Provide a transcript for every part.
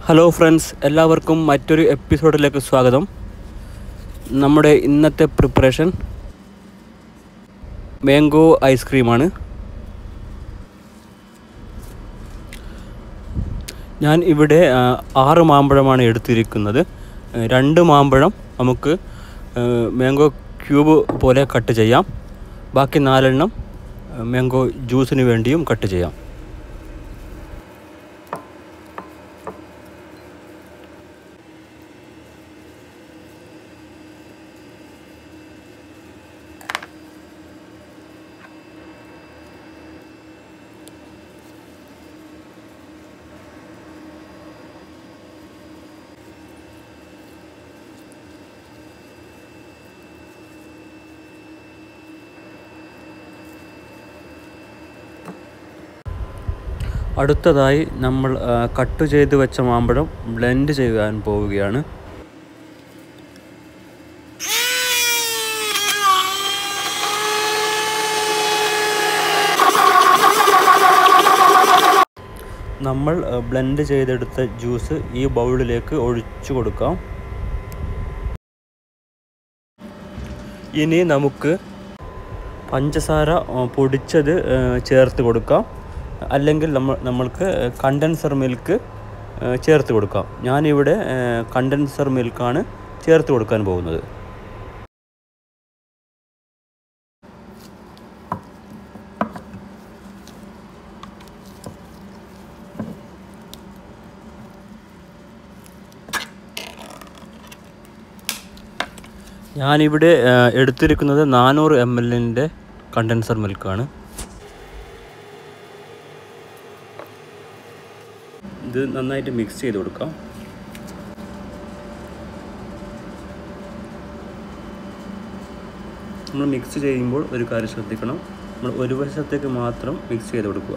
hello friends എല്ലാവർക്കും മറ്റൊരു എപ്പിസോഡിലേക്ക് സ്വാഗതം നമ്മുടെ ഇന്നത്തെ പ്രിപ്പറേഷൻ മാംഗോ ഐസ്ക്രീമാണ് ഞാൻ ഇവിടെ ആ, ആറ് മാമ്പഴമാണ് എടുത്തിരിക്കുന്നത് ആ, രണ്ട് മാമ്പഴം നമുക്ക് ആ, മാംഗോ ക്യൂബ് പോലെ കട്ട് ചെയ്യാം ബാക്കി നാലെണ്ണം ആ, മാംഗോ ജ്യൂസിന് വേണ്ടിയും കട്ട് ചെയ്യാം അടുത്തതായി നമ്മൾ ആ, കട്ട് ചെയ്ത് വെച്ച മാമ്പഴം ബ്ലെൻഡ് ചെയ്യാൻ പോവുകയാണ് നമ്മൾ ആ, ബ്ലെൻഡ് ചെയ്തെടുത്ത ജ്യൂസ് ഈ ബൗളിലേക്ക് ഒഴിച്ചു കൊടുക്കാം ഇനി നമുക്ക് പഞ്ചസാര ആ, പൊടിച്ചത് ആ, ചേർത്ത് കൊടുക്കാം അല്ലെങ്കിൽ നമ്മൾ നമ്മൾക്ക് കണ്ടൻസർ മിൽക്ക് ആ, ചേർത്ത് കൊടുക്കാം ഞാനിവിടെ കണ്ടൻസർ മിൽക്കാണ് ചേർത്ത് കൊടുക്കാൻ പോകുന്നത് ഞാനിവിടെ ആ, എടുത്തിരിക്കുന്നത് നാനൂറ് എം എല്ലിൻ്റെ കണ്ടൻസർ മിൽക്കാണ് ഇത് നന്നായിട്ട് മിക്സ് ചെയ്ത് കൊടുക്കാം നമ്മൾ മിക്സ് ചെയ്യുമ്പോൾ ഒരു കാര്യം ശ്രദ്ധിക്കണം നമ്മൾ ഒരു വശത്തേക്ക് മാത്രം മിക്സ് ചെയ്ത് കൊടുക്കുക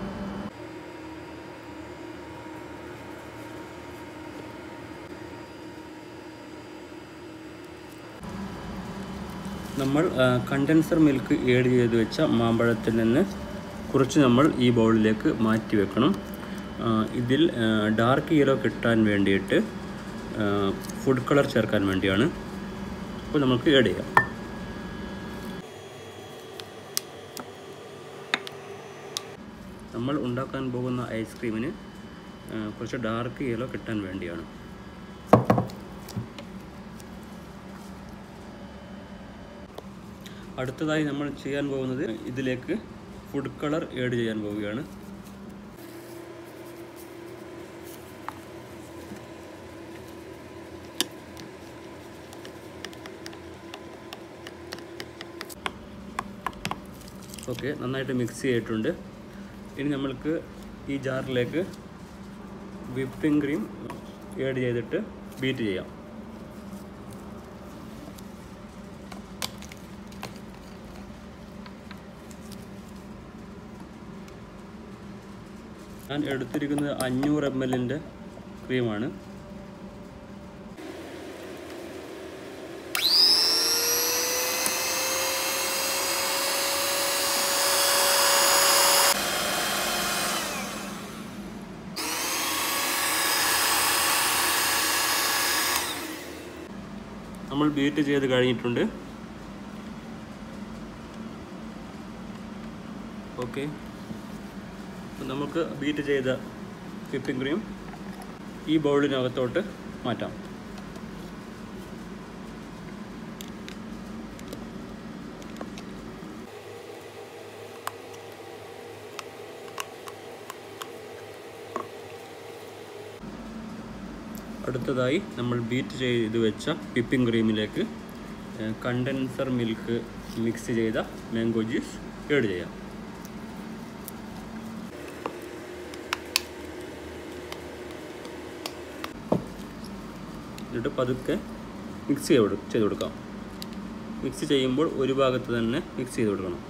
നമ്മൾ കണ്ടൻസർ മിൽക്ക് ഏഡ് ചെയ്ത് വെച്ച മാമ്പഴത്തിൽ നിന്ന് കുറച്ച് നമ്മൾ ഈ ബൗളിലേക്ക് മാറ്റി വെക്കണം ആ, ഇതിൽ ഡാർക്ക് യെല്ലോ കിട്ടാൻ വേണ്ടിയിട്ട് ഫുഡ് കളർ ചേർക്കാൻ വേണ്ടിയാണ് അപ്പോൾ നമുക്ക് ഏഡ് ചെയ്യാം നമ്മൾ ഉണ്ടാക്കാൻ പോകുന്ന ഐസ്ക്രീമിന് ആ, കുറച്ച് ഡാർക്ക് യെല്ലോ കിട്ടാൻ വേണ്ടിയാണ് അടുത്തതായി നമ്മൾ ചെയ്യാൻ പോകുന്നത് ഇതിലേക്ക് ഫുഡ് കളർ ഏഡ് ചെയ്യാൻ പോവുകയാണ് ഓക്കെ നന്നായിട്ട് മിക്സ് ചെയ്തിട്ടുണ്ട് ഇനി നമ്മൾക്ക് ഈ ജാറിലേക്ക് വിപ്പിംഗ് ക്രീം ഏഡ് ചെയ്തിട്ട് ബീറ്റ് ചെയ്യാം ഞാൻ എടുത്തിരിക്കുന്നത് അഞ്ഞൂറ് എം എല്ലിൻ്റെ ക്രീമാണ് നമ്മൾ ബീറ്റ് ചെയ്ത് കഴിഞ്ഞിട്ടുണ്ട് ഓക്കെ നമുക്ക് ബീറ്റ് ചെയ്ത വിപ്പിംഗ് ക്രീം ഈ ബൗളിനകത്തോട്ട് മാറ്റാം അടുത്തതായി നമ്മൾ ബീറ്റ് ചെയ്ത് വെച്ച വിപ്പിംഗ് ക്രീമിലേക്ക് കണ്ടൻസർ മിൽക്ക് മിക്സ് ചെയ്ത മാംഗോ ജ്യൂസ് ഏഡ് ചെയ്യാം എന്നിട്ട് പതുക്കെ മിക്സ് ചെയ്ത് കൊടു- ചെയ്ത് കൊടുക്കാം മിക്സ് ചെയ്യുമ്പോൾ ഒരു ഭാഗത്ത് തന്നെ മിക്സ് ചെയ്ത് കൊടുക്കണം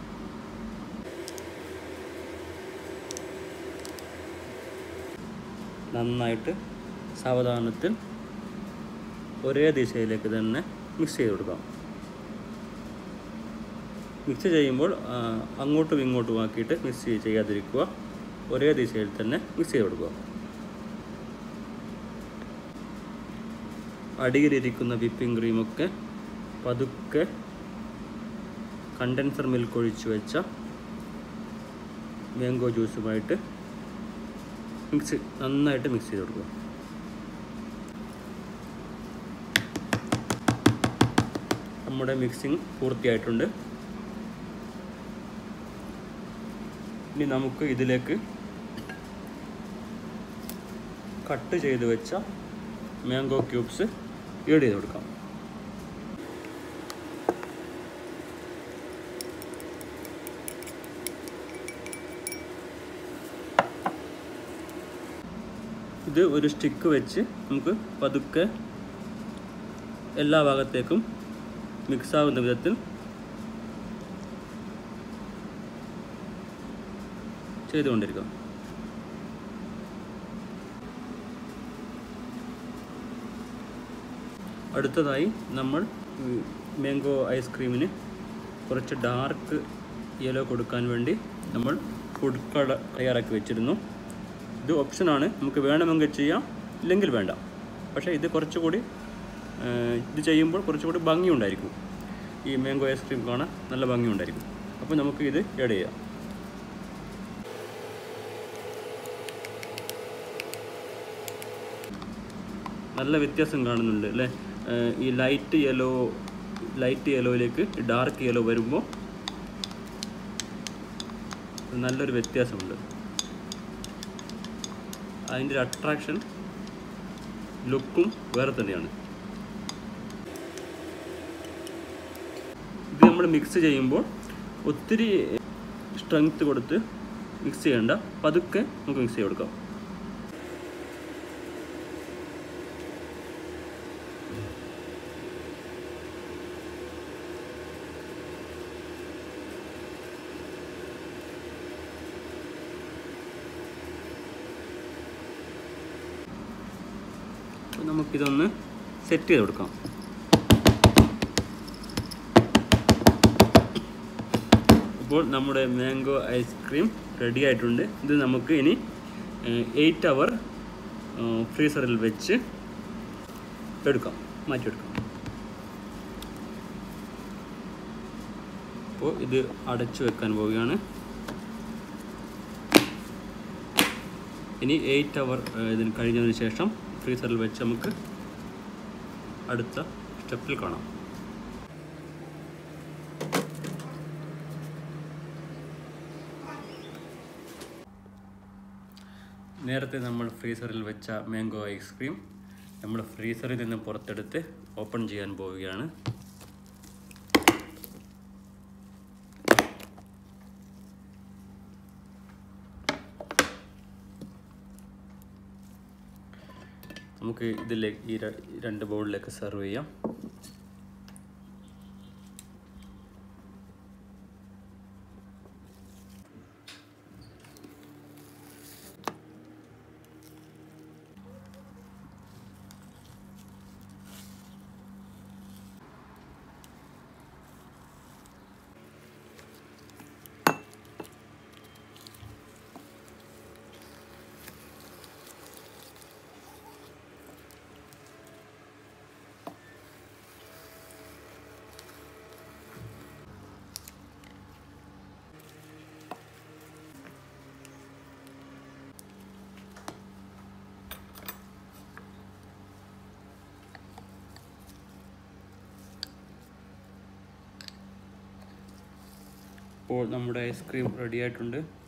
നന്നായിട്ട് സാവധാനത്തിൽ ഒരേ ദിശയിലേക്ക് തന്നെ മിക്സ് ചെയ്ത് കൊടുക്കാം മിക്സ് ചെയ്യുമ്പോൾ ആ, അങ്ങോട്ടും ഇങ്ങോട്ടും ആക്കിയിട്ട് മിക്സ് ചെയ്യാതിരിക്കുക ഒരേ ദിശയിൽ തന്നെ മിക്സ് ചെയ്ത് കൊടുക്കുക അടിയിലിരിക്കുന്ന വിപ്പിംഗ് ക്രീമൊക്കെ പതുക്കെ കണ്ടൻസർ മിൽക്ക് ഒഴിച്ച് വെച്ച മാംഗോ ജ്യൂസുമായിട്ട് മിക്സ് നന്നായിട്ട് മിക്സ് ചെയ്ത് കൊടുക്കുക നമ്മുടെ മിക്സിങ് പൂർത്തിയായിട്ടുണ്ട് ഇനി നമുക്ക് ഇതിലേക്ക് കട്ട് ചെയ്ത് വെച്ച മാംഗോ ക്യൂബ്സ് ഏഡ് ചെയ്ത് കൊടുക്കാം ഇത് ഒരു സ്റ്റിക്ക് വെച്ച് നമുക്ക് പതുക്കെ എല്ലാ ഭാഗത്തേക്കും മിക്സ് ആവുന്ന വിധത്തിൽ ചെയ്തുകൊണ്ടിരിക്കാം അടുത്തതായി നമ്മൾ മാംഗോ ഐസ്ക്രീമിന് കുറച്ച് ഡാർക്ക് യെല്ലോ കൊടുക്കാൻ വേണ്ടി നമ്മൾ ഫുഡ് കളർ തയ്യാറാക്കി വെച്ചിരുന്നു ഇത് ഓപ്ഷനാണ് നമുക്ക് വേണമെങ്കിൽ ചെയ്യാം ഇല്ലെങ്കിൽ വേണ്ട പക്ഷേ ഇത് കുറച്ചുകൂടി ഏഹ്, ഇത് ചെയ്യുമ്പോൾ കുറച്ചുകൂടി ഭംഗിയുണ്ടായിരിക്കും ഈ മാംഗോ ഐസ്ക്രീം കാണാൻ നല്ല ഭംഗിയുണ്ടായിരിക്കും അപ്പോൾ നമുക്ക് ഇത് ആഡ് ചെയ്യാം നല്ല വ്യത്യാസം കാണുന്നുണ്ട് അല്ലേ ഏഹ് ഈ ലൈറ്റ് യെല്ലോ ലൈറ്റ് യെല്ലോയിലേക്ക് ഡാർക്ക് യെല്ലോ വരുമ്പോൾ നല്ലൊരു വ്യത്യാസമുണ്ട് അതിൻ്റെ ഒരു അട്രാക്ഷൻ ലുക്കും വേറെ തന്നെയാണ് ഇത് നമ്മൾ മിക്സ് ചെയ്യുമ്പോൾ ഒത്തിരി സ്ട്രെങ്ത് കൊടുത്ത് മിക്സ് ചെയ്യേണ്ട പതുക്കെ നമുക്ക് മിക്സ് ചെയ്ത് കൊടുക്കാം അപ്പോൾ നമുക്കിതൊന്ന് സെറ്റ് ചെയ്ത് കൊടുക്കാം അപ്പോൾ നമ്മുടെ മാംഗോ ഐസ്ക്രീം റെഡി ആയിട്ടുണ്ട് ഇത് നമുക്ക് ഇനി എയ്റ്റ് അവർ ഫ്രീസറിൽ വെച്ച് എടുക്കാം മാറ്റിയെടുക്കാം അപ്പോൾ ഇത് അടച്ചു വെക്കാൻ പോവുകയാണ് ഇനി എയ്റ്റ് അവർ ഇതിന് കഴിഞ്ഞതിന് ശേഷം ഫ്രീസറിൽ വെച്ച് നമുക്ക് അടുത്ത സ്റ്റെപ്പിൽ കാണാം നേരത്തെ നമ്മൾ ഫ്രീസറിൽ വെച്ച മാംഗോ ഐസ്ക്രീം നമ്മൾ ഫ്രീസറിൽ നിന്ന് പുറത്തെടുത്ത് ഓപ്പൺ ചെയ്യാൻ പോവുകയാണ് നമുക്ക് ഇതിലേക്ക് ഈ ര- രണ്ട് ബൗളിലേക്ക് സെർവ് ചെയ്യാം ഇപ്പോൾ നമ്മുടെ ഐസ്ക്രീം റെഡി ആയിട്ടുണ്ട്